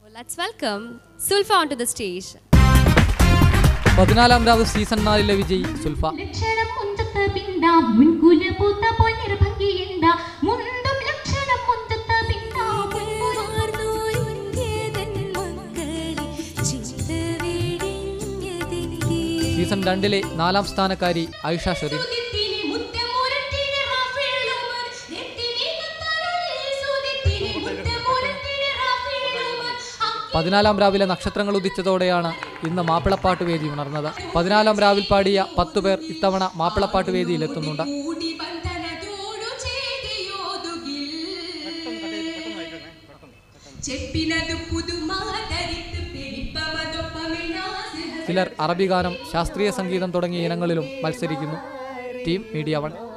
Let's welcome Sulfa onto the stage. പതിനാലാം രാവ് season നാലിലെ വിജയി സുൽഫ ലക്ഷണം മുഞ്ചത്ത പിണ്ട മുൻകുല പൂത്ത പൊന്നിര ഭംഗിയുണ്ട മുണ്ടും ലക്ഷണം മുഞ്ചത്ത പിണ്ട സീസൺ രണ്ടിലെ നാലാം സ്ഥാനക്കാരി ഐഷ ഷെറിൻ സുദിത്തിനി മുത്തമുരത്തിനി റാഫേലുമൻ നെത്തിനി കത്തറുള്ളിൽ സുദിത്തിനി മുത്തമുരത്തിനി റാഫേലുമൻ പതിനാലാം രാവിലെ നക്ഷത്രങ്ങൾ ഉദിച്ചതോടെയാണ് ഇന്ന് മാപ്പിളപ്പാട്ട് വേദി ഉണർന്നത് പതിനാലാം രാവിൽ പാടിയ പത്തു പേർ ഇത്തവണ മാപ്പിളപ്പാട്ട് വേദിയിൽ എത്തുന്നുണ്ട് മൂടി ബന്ധനതോടു ചെയ്തിയോതുകിൽ ചെപ്പിനതു പുതുമാതരിത്ത് പിടിപ്പമതൊപ്പമിനാസിഹ ചിലർ അറബി ഗാനം ശാസ്ത്രീയ സംഗീതം തുടങ്ങിയ ഇനങ്ങളിലും മത്സരിക്കുന്നു ടീം മീഡിയ വൺ